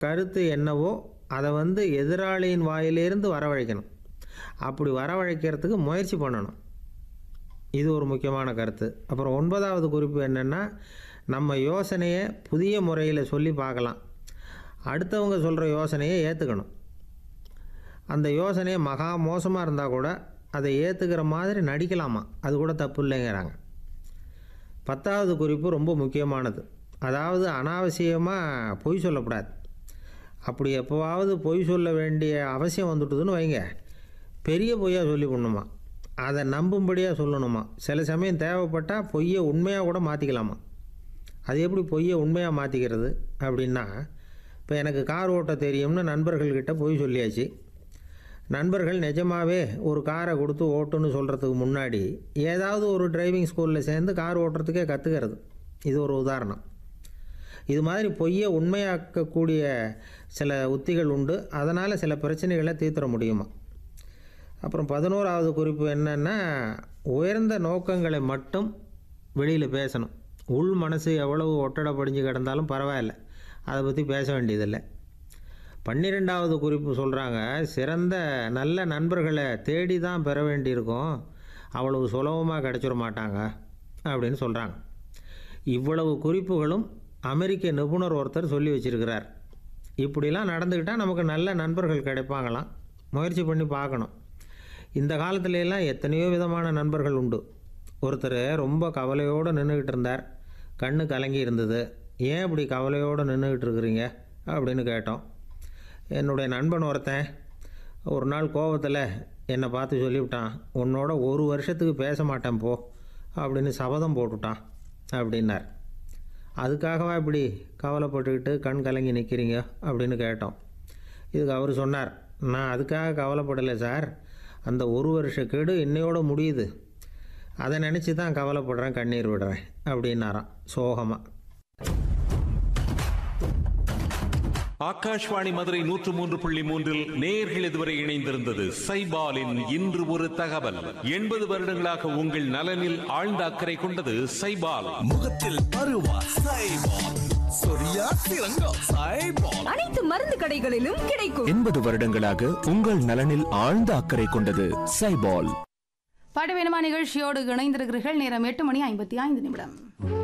கருத்து என்னவோ அதை வந்து எதிராளியின் வாயிலிருந்து வரவழைக்கணும் அப்படி வரவழைக்கிறதுக்கு முயற்சி பண்ணணும் இது ஒரு முக்கியமான கருத்து அப்புறம் ஒன்பதாவது குறிப்பு என்னென்னா நம்ம யோசனையை புதிய முறையில் சொல்லி பார்க்கலாம் அடுத்தவங்க சொல்கிற யோசனையை ஏற்றுக்கணும் அந்த யோசனை மகா மோசமாக இருந்தால் கூட அதை ஏற்றுக்கிற மாதிரி நடிக்கலாமா அது கூட தப்பு இல்லைங்கிறாங்க பத்தாவது குறிப்பு ரொம்ப முக்கியமானது அதாவது அனாவசியமாக பொய் சொல்லக்கூடாது அப்படி எப்போவாவது பொய் சொல்ல வேண்டிய அவசியம் வந்துட்டுதுன்னு வைங்க பெரிய பொய்யாக சொல்லி பண்ணுமா அதை நம்பும்படியாக சொல்லணுமா சில சமயம் தேவைப்பட்டால் பொய்யை உண்மையாக கூட மாற்றிக்கலாமா அது எப்படி பொய்யை உண்மையாக மாற்றிக்கிறது அப்படின்னா இப்போ எனக்கு கார் ஓட்ட தெரியும்னு நண்பர்கள்கிட்ட பொய் சொல்லியாச்சு நண்பர்கள் நிஜமாகவே ஒரு காரை கொடுத்து ஓட்டுன்னு சொல்கிறதுக்கு முன்னாடி ஏதாவது ஒரு டிரைவிங் ஸ்கூலில் சேர்ந்து கார் ஓட்டுறதுக்கே கற்றுக்கிறது இது ஒரு உதாரணம் இது மாதிரி பொய்யை உண்மையாக்கக்கூடிய சில உத்திகள் உண்டு அதனால் சில பிரச்சனைகளை தீர்த்திட முடியுமா அப்புறம் பதினோராவது குறிப்பு என்னென்னா உயர்ந்த நோக்கங்களை மட்டும் வெளியில் பேசணும் உள் மனசு எவ்வளவு ஒட்டடை படிஞ்சு கிடந்தாலும் பரவாயில்ல அதை பற்றி பேச வேண்டியதில்லை பன்னிரெண்டாவது குறிப்பு சொல்கிறாங்க சிறந்த நல்ல நண்பர்களை தேடி தான் பெற வேண்டியிருக்கும் அவ்வளவு சுலபமாக கிடச்சிட மாட்டாங்க அப்படின்னு சொல்கிறாங்க இவ்வளவு குறிப்புகளும் அமெரிக்க நிபுணர் ஒருத்தர் சொல்லி வச்சிருக்கிறார் இப்படிலாம் நடந்துக்கிட்டால் நமக்கு நல்ல நண்பர்கள் கிடைப்பாங்களாம் முயற்சி பண்ணி பார்க்கணும் இந்த காலத்துல எல்லாம் எத்தனையோ விதமான நண்பர்கள் உண்டு ஒருத்தர் ரொம்ப கவலையோடு நின்றுக்கிட்டு இருந்தார் கண்ணு கலங்கி இருந்தது ஏன் இப்படி கவலையோடு நின்றுக்கிட்டு இருக்கிறீங்க அப்படின்னு கேட்டோம் என்னுடைய நண்பன் ஒருத்தன் ஒரு நாள் கோவத்தில் என்னை பார்த்து சொல்லிவிட்டான் உன்னோட ஒரு வருஷத்துக்கு பேச மாட்டேன் போ அப்படின்னு சபதம் போட்டுட்டான் அப்படின்னார் அதுக்காகவா இப்படி கவலைப்பட்டுக்கிட்டு கண் கலங்கி நிற்கிறீங்க அப்படின்னு கேட்டோம் இதுக்கு அவர் சொன்னார் நான் அதுக்காக கவலைப்படலை சார் அந்த ஒரு வருஷ கெடு இன்னையோட முடியுது அதை நினச்சி தான் கவலைப்படுறேன் கண்ணீர் விடுறேன் அப்படின்னாராம் சோகமாக ஆகாஷ்வாணி மதுரை நூற்று மூன்று புள்ளி மூன்றில் நேர்கள் இதுவரை இணைந்திருந்தது சைபாலின் இன்று ஒரு தகவல் எண்பது வருடங்களாக உங்கள் நலனில் ஆழ்ந்த அக்கறை கொண்டது சைபால் முகத்தில் பருவா சைபால் சொரியா சிறங்கா சைபால் அனைத்து மருந்து கடைகளிலும் கிடைக்கும் எண்பது வருடங்களாக உங்கள் நலனில் ஆழ்ந்த அக்கறை கொண்டது சைபால் பாட்டு வேணுமா நிகழ்ச்சியோடு இணைந்திருக்கிறீர்கள் நேரம் எட்டு மணி ஐம்பத்தி ஐந்து நிமிடம்